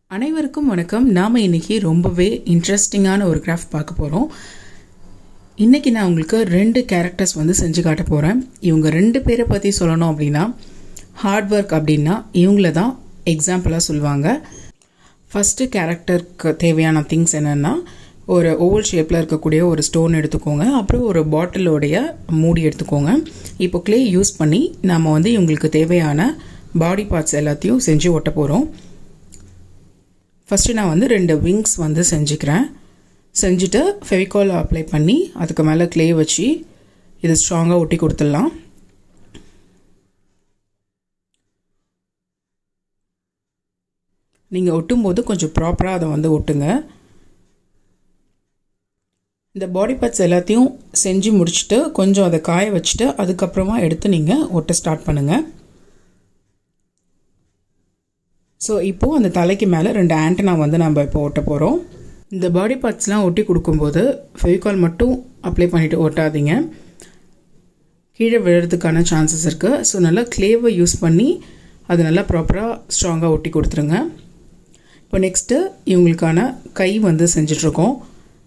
அனைவருக்கும் வணக்கம் நாம் இன்னைக்கு ரொம்பவே இன்ட்ரெஸ்டிங்கான ஒரு கிராஃப்ட் பார்க்க போகிறோம் இன்னைக்கு நான் உங்களுக்கு ரெண்டு கேரக்டர்ஸ் வந்து செஞ்சு காட்ட போகிறேன் இவங்க ரெண்டு பேரை பற்றி சொல்லணும் அப்படின்னா ஹார்ட் ஒர்க் அப்படின்னா இவங்கள தான் எக்ஸாம்பிளாக சொல்லுவாங்க ஃபஸ்ட்டு கேரக்டருக்கு தேவையான திங்ஸ் என்னென்னா ஒரு ஓவல் ஷேப்பில் இருக்கக்கூடிய ஒரு ஸ்டோன் எடுத்துக்கோங்க அப்புறம் ஒரு பாட்டிலோடைய மூடி எடுத்துக்கோங்க இப்போ க்ளே யூஸ் பண்ணி நம்ம வந்து இவங்களுக்கு தேவையான பாடி பார்ட்ஸ் எல்லாத்தையும் செஞ்சு ஒட்ட போகிறோம் ஃபஸ்ட்டு நான் வந்து ரெண்டு விங்ஸ் வந்து செஞ்சுக்கிறேன் செஞ்சுட்டு ஃபெவிகால் அப்ளை பண்ணி அதுக்கு மேலே க்ளே வச்சு இது ஸ்ட்ராங்காக ஒட்டி கொடுத்துடலாம் நீங்கள் ஒட்டும்போது கொஞ்சம் ப்ராப்பராக அதை வந்து ஒட்டுங்க இந்த பாடி பார்ட்ஸ் எல்லாத்தையும் செஞ்சு முடிச்சுட்டு கொஞ்சம் அதை காய வச்சுட்டு அதுக்கப்புறமா எடுத்து நீங்கள் ஒட்ட ஸ்டார்ட் பண்ணுங்கள் ஸோ இப்போது அந்த தலைக்கு மேலே ரெண்டு ஆண்டனா வந்து நம்ம இப்போ ஒட்ட போகிறோம் இந்த பாடி பார்ட்ஸ்லாம் ஒட்டி கொடுக்கும்போது ஃபெவிகால் மட்டும் அப்ளை பண்ணிவிட்டு ஒட்டாதீங்க கீழே விழுறதுக்கான சான்சஸ் இருக்குது ஸோ நல்லா க்ளேவை யூஸ் பண்ணி அது நல்லா ப்ராப்பராக ஸ்ட்ராங்காக ஒட்டி கொடுத்துருங்க இப்போ நெக்ஸ்ட்டு இவங்களுக்கான கை வந்து செஞ்சிட்ருக்கோம்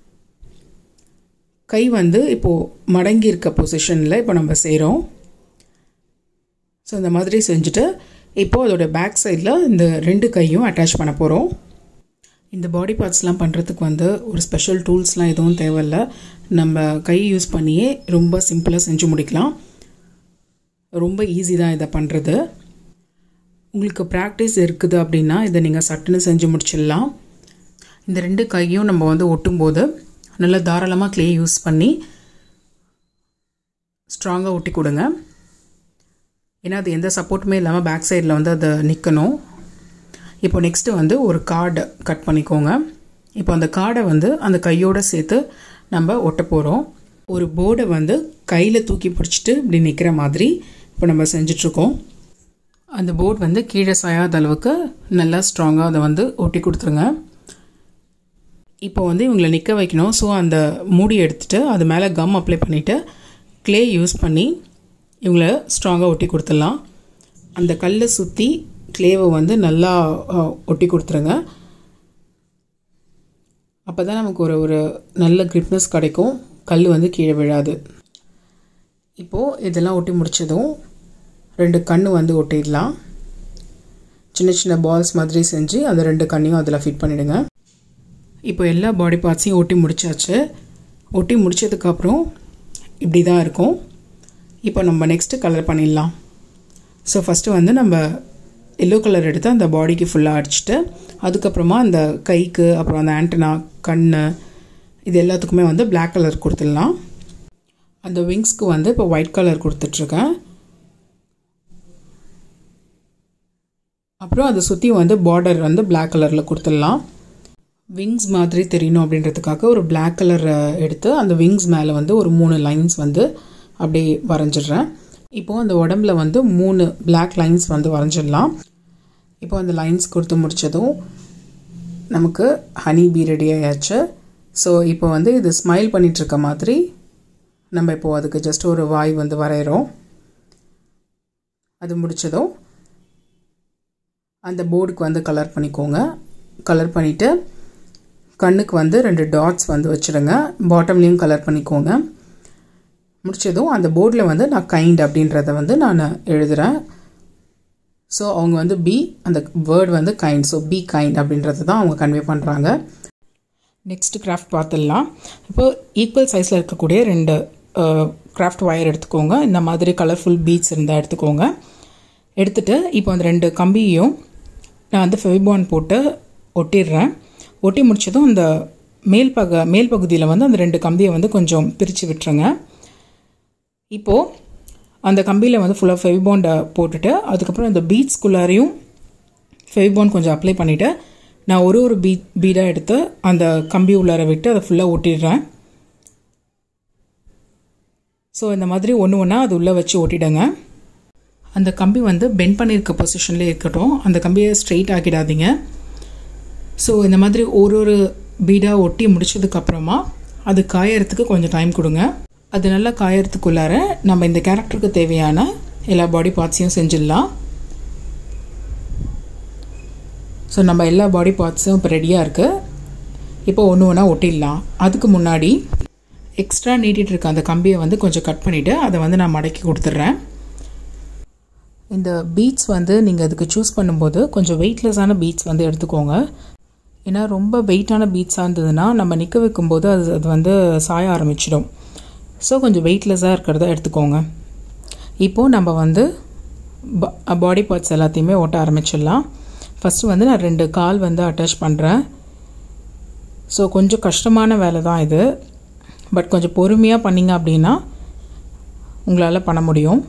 கை வந்து இப்போது மடங்கி இருக்க பொசிஷனில் இப்போ நம்ம செய்கிறோம் ஸோ இந்த மாதிரி செஞ்சுட்டு இப்போது அதோட பேக் சைடில் இந்த ரெண்டு கையும் அட்டாச் பண்ண போகிறோம் இந்த பாடி பார்ட்ஸ்லாம் பண்ணுறதுக்கு வந்து ஒரு ஸ்பெஷல் டூல்ஸ்லாம் எதுவும் தேவையில்ல நம்ம கை யூஸ் பண்ணியே ரொம்ப சிம்பிளாக செஞ்சு முடிக்கலாம் ரொம்ப ஈஸி தான் இதை பண்ணுறது உங்களுக்கு ப்ராக்டிஸ் இருக்குது அப்படின்னா இதை நீங்கள் சட்டுன்னு செஞ்சு முடிச்சிடலாம் இந்த ரெண்டு கையும் நம்ம வந்து ஒட்டும்போது நல்லா தாராளமாக க்ளே யூஸ் பண்ணி ஸ்ட்ராங்காக ஒட்டி கொடுங்க ஏன்னா அது எந்த சப்போர்ட்டுமே இல்லாமல் பேக் சைடில் வந்து அதை நிற்கணும் இப்போ நெக்ஸ்ட்டு வந்து ஒரு கார்டு கட் பண்ணிக்கோங்க இப்போ அந்த கார்டை வந்து அந்த கையோடு சேர்த்து நம்ம ஒட்ட போகிறோம் ஒரு போர்டை வந்து கையில் தூக்கி பிடிச்சிட்டு இப்படி நிற்கிற மாதிரி இப்போ நம்ம செஞ்சிட்ருக்கோம் அந்த போர்டு வந்து கீழே சாயாத அளவுக்கு நல்லா ஸ்ட்ராங்காக அதை வந்து ஒட்டி கொடுத்துருங்க இப்போ வந்து இவங்களை நிற்க வைக்கணும் ஸோ அந்த மூடி எடுத்துகிட்டு அது மேலே கம் அப்ளை பண்ணிவிட்டு க்ளே யூஸ் பண்ணி இவங்கள ஸ்ட்ராங்காக ஒட்டி கொடுத்துடலாம் அந்த கல்லை சுற்றி க்ளேவை வந்து நல்லா ஒட்டி கொடுத்துருங்க அப்போ தான் நமக்கு ஒரு ஒரு நல்ல கிரிப்னஸ் கிடைக்கும் கல் வந்து கீழே விழாது இப்போது இதெல்லாம் ஒட்டி முடித்ததும் ரெண்டு கண் வந்து ஒட்டிடலாம் சின்ன சின்ன பால்ஸ் மாதிரி செஞ்சு அந்த ரெண்டு கண்ணையும் அதில் ஃபிட் பண்ணிவிடுங்க இப்போ எல்லா பாடி பார்ட்ஸையும் ஒட்டி முடிச்சாச்சு ஒட்டி முடித்ததுக்கப்புறம் இப்படி தான் இருக்கும் இப்போ நம்ம நெக்ஸ்ட்டு கலர் பண்ணிடலாம் ஸோ ஃபஸ்ட்டு வந்து நம்ம எல்லோ கலர் எடுத்து அந்த பாடிக்கு ஃபுல்லாக அடிச்சுட்டு அதுக்கப்புறமா அந்த கைக்கு அப்புறம் அந்த ஆண்டனா கண் இது எல்லாத்துக்குமே வந்து பிளாக் கலர் கொடுத்துடலாம் அந்த விங்ஸ்க்கு வந்து இப்போ ஒயிட் கலர் கொடுத்துட்ருக்கேன் அப்புறம் அதை சுற்றி வந்து பார்டர் வந்து பிளாக் கலரில் கொடுத்துடலாம் விங்ஸ் மாதிரி தெரியணும் அப்படின்றதுக்காக ஒரு பிளாக் கலர் எடுத்து அந்த விங்ஸ் மேலே வந்து ஒரு மூணு லைன்ஸ் வந்து அப்படி வரைஞ்சிடுறேன் இப்போது அந்த உடம்புல வந்து மூணு பிளாக் லைன்ஸ் வந்து வரைஞ்சிடலாம் இப்போ அந்த லைன்ஸ் கொடுத்து முடித்ததும் நமக்கு ஹனி பீ ரெடி ஆயாச்சு ஸோ இப்போ வந்து இது ஸ்மைல் பண்ணிகிட்ருக்க மாதிரி நம்ம இப்போது அதுக்கு ஜஸ்ட் ஒரு வாய் வந்து வரைகிறோம் அது முடித்ததும் அந்த போர்டுக்கு வந்து கலர் பண்ணிக்கோங்க கலர் பண்ணிவிட்டு கண்ணுக்கு வந்து ரெண்டு டாட்ஸ் வந்து வச்சுடுங்க பாட்டம்லேயும் கலர் பண்ணிக்கோங்க முடித்ததும் அந்த போர்டில் வந்து நான் கைண்ட் அப்படின்றத வந்து நான் எழுதுகிறேன் ஸோ அவங்க வந்து பி அந்த வேர்ட் வந்து கைண்ட் ஸோ பி கைண்ட் அப்படின்றது தான் அவங்க கன்வே பண்ணுறாங்க நெக்ஸ்ட் கிராஃப்ட் பார்த்துடலாம் இப்போது ஈக்குவல் சைஸில் இருக்கக்கூடிய ரெண்டு கிராஃப்ட் ஒயர் எடுத்துக்கோங்க இந்த மாதிரி கலர்ஃபுல் பீட்ஸ் இருந்தால் எடுத்துக்கோங்க எடுத்துகிட்டு இப்போ அந்த ரெண்டு கம்பியையும் நான் வந்து ஃபெவிபான் போட்டு ஒட்டிடுறேன் ஒட்டி முடிச்சதும் அந்த மேல் பக மேல் பகுதியில் வந்து அந்த ரெண்டு கம்பியை வந்து கொஞ்சம் பிரித்து விட்டுருங்க இப்போது அந்த கம்பியில் வந்து ஃபுல்லாக ஃபெவிபாண்டை போட்டுட்டு அதுக்கப்புறம் அந்த பீட்ஸ்குள்ளாரையும் ஃபெவிபாண்ட் கொஞ்சம் அப்ளை பண்ணிவிட்டு நான் ஒரு ஒரு பீ பீடாக எடுத்து அந்த கம்பி உள்ளார விட்டு அதை ஃபுல்லாக ஒட்டிடுறேன் ஸோ இந்த மாதிரி ஒன்று ஒன்றா அது உள்ளே வச்சு ஒட்டிடுங்க அந்த கம்பி வந்து பெண்ட் பண்ணியிருக்க பொசிஷன்லேயே இருக்கட்டும் அந்த கம்பியை ஸ்ட்ரெயிட் ஆக்கிடாதீங்க ஸோ இந்த மாதிரி ஒரு ஒரு பீடாக ஒட்டி முடிச்சதுக்கப்புறமா அது காயறதுக்கு கொஞ்சம் டைம் கொடுங்க அது நல்லா காயறதுக்குள்ளார நம்ம இந்த கேரக்டருக்கு தேவையான எல்லா பாடி பார்ட்ஸையும் செஞ்சிடலாம் ஸோ நம்ம எல்லா பாடி பார்ட்ஸும் இப்போ ரெடியாக இருக்குது இப்போ ஒன்று ஒன்றா ஒட்டிடலாம் அதுக்கு முன்னாடி எக்ஸ்ட்ரா நீட்டிகிட்டு இருக்க அந்த கம்பியை வந்து கொஞ்சம் கட் பண்ணிவிட்டு அதை வந்து நான் மடக்கி கொடுத்துட்றேன் இந்த பீட்ஸ் வந்து நீங்கள் அதுக்கு சூஸ் பண்ணும்போது கொஞ்சம் வெயிட்லெஸ்ஸான பீட்ஸ் வந்து எடுத்துக்கோங்க ஏன்னா ரொம்ப வெயிட்டான பீட்ஸாக இருந்ததுன்னா நம்ம நிற்க வைக்கும்போது அது அது வந்து சாய ஆரம்பிச்சிடும் ஸோ கொஞ்சம் வெயிட்லெஸ்ஸாக இருக்கிறத எடுத்துக்கோங்க இப்போது நம்ம வந்து பாடி பார்ட்ஸ் எல்லாத்தையுமே ஓட்ட ஆரம்பிச்சிடலாம் ஃபஸ்ட்டு வந்து நான் ரெண்டு கால் வந்து அட்டாச் பண்ணுறேன் ஸோ கொஞ்சம் கஷ்டமான வேலை தான் இது பட் கொஞ்சம் பொறுமையாக பண்ணிங்க அப்படின்னா உங்களால் பண்ண முடியும்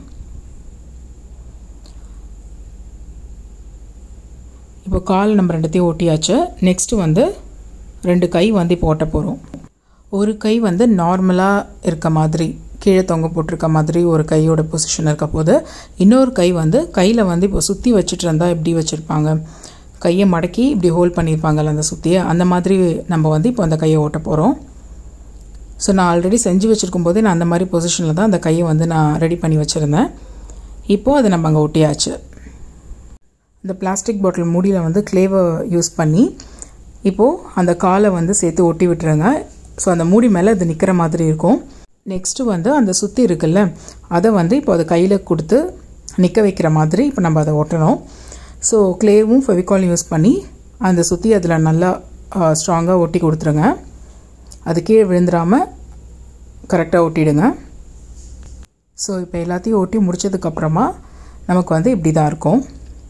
இப்போ கால் நம்ம ரெண்டுத்தையும் ஒட்டியாச்சு நெக்ஸ்ட்டு வந்து ரெண்டு கை வந்து இப்போ ஓட்ட போகிறோம் ஒரு கை வந்து நார்மலாக இருக்க மாதிரி கீழே தொங்க போட்டிருக்க மாதிரி ஒரு கையோட பொசிஷன் இருக்க போது இன்னொரு கை வந்து கையில் வந்து இப்போ சுற்றி வச்சுட்டு இருந்தால் எப்படி வச்சுருப்பாங்க கையை மடக்கி இப்படி ஹோல்ட் பண்ணியிருப்பாங்கல்ல அந்த சுற்றியை அந்த மாதிரி நம்ம வந்து இப்போ அந்த கையை ஓட்ட போகிறோம் ஸோ நான் ஆல்ரெடி செஞ்சு வச்சுருக்கும் போதே நான் அந்த மாதிரி பொசிஷனில் தான் அந்த கையை வந்து நான் ரெடி பண்ணி வச்சுருந்தேன் இப்போது அதை நம்ம அங்கே ஒட்டியாச்சு இந்த பிளாஸ்டிக் பாட்டில் மூடியில் வந்து கிளேவை யூஸ் பண்ணி இப்போது அந்த காலை வந்து சேர்த்து ஒட்டி விட்டுருங்க ஸோ அந்த மூடி மேலே அது நிற்கிற மாதிரி இருக்கும் நெக்ஸ்ட்டு வந்து அந்த சுற்றி இருக்குல்ல அதை வந்து இப்போ அதை கையில் கொடுத்து நிற்க வைக்கிற மாதிரி இப்போ நம்ம அதை ஒட்டணும் ஸோ கிளேவும் ஃபெவிகாலும் யூஸ் பண்ணி அந்த சுற்றி அதில் நல்லா ஸ்ட்ராங்காக ஒட்டி கொடுத்துருங்க அது கீழே விழுந்துடாமல் கரெக்டாக ஒட்டிடுங்க ஸோ இப்போ எல்லாத்தையும் ஒட்டி முடித்ததுக்கப்புறமா நமக்கு வந்து இப்படி தான் இருக்கும்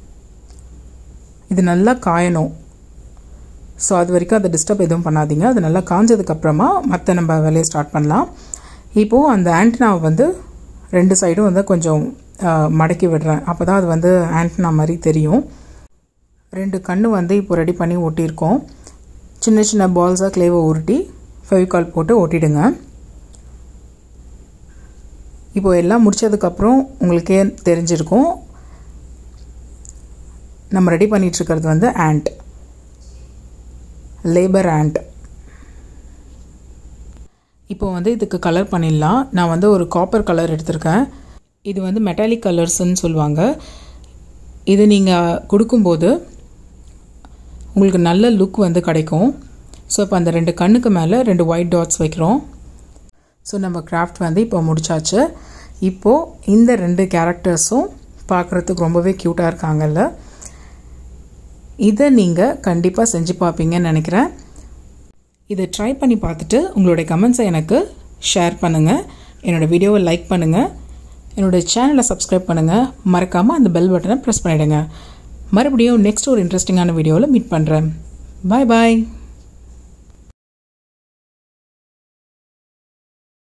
இது நல்லா காயணும் ஸோ அது வரைக்கும் அதை டிஸ்டர்ப் எதுவும் பண்ணாதீங்க அது நல்லா காஞ்சதுக்கப்புறமா மற்ற நம்ம வேலையை ஸ்டார்ட் பண்ணலாம் இப்போது அந்த ஆண்டனாவை வந்து ரெண்டு சைடும் வந்து கொஞ்சம் மடக்கி விடுறேன் அப்போ தான் அது வந்து ஆண்டனா மாதிரி தெரியும் ரெண்டு கண்ணு வந்து இப்போ ரெடி பண்ணி ஒட்டியிருக்கோம் சின்ன சின்ன பால்ஸாக கிளேவை உருட்டி ஃபெவிகால் போட்டு ஒட்டிடுங்க இப்போ எல்லாம் முடித்ததுக்கப்புறம் உங்களுக்கே தெரிஞ்சிருக்கும் நம்ம ரெடி பண்ணிகிட்ருக்கிறது வந்து ஆண்ட் லேபர் ஆண்ட் இப்போ வந்து இதுக்கு கலர் பண்ணிடலாம் நான் வந்து ஒரு காப்பர் கலர் எடுத்திருக்கேன் இது வந்து மெட்டாலிக் கலர்ஸ்ன்னு சொல்லுவாங்க இது நீங்கள் கொடுக்கும்போது உங்களுக்கு நல்ல லுக் வந்து கிடைக்கும் ஸோ இப்போ அந்த ரெண்டு கண்ணுக்கு மேலே ரெண்டு ஒயிட் டாட்ஸ் வைக்கிறோம் ஸோ நம்ம கிராஃப்ட் வந்து இப்போ முடிச்சாச்சு இப்போது இந்த ரெண்டு கேரக்டர்ஸும் பார்க்குறதுக்கு ரொம்பவே க்யூட்டாக இருக்காங்கல்ல இதை நீங்கள் கண்டிப்பாக செஞ்சு பார்ப்பீங்கன்னு நினைக்கிறேன் இதை ட்ரை பண்ணி பார்த்துட்டு உங்களுடைய கமெண்ட்ஸை எனக்கு ஷேர் பண்ணுங்கள் என்னோடய வீடியோவை லைக் பண்ணுங்கள் என்னோடய சேனலை சப்ஸ்கிரைப் பண்ணுங்கள் மறக்காமல் அந்த பெல் பட்டனை ப்ரெஸ் பண்ணிவிடுங்க மறுபடியும் நெக்ஸ்ட் ஒரு இன்ட்ரெஸ்டிங்கான வீடியோவில் மீட் பண்ணுறேன் பாய் பாய்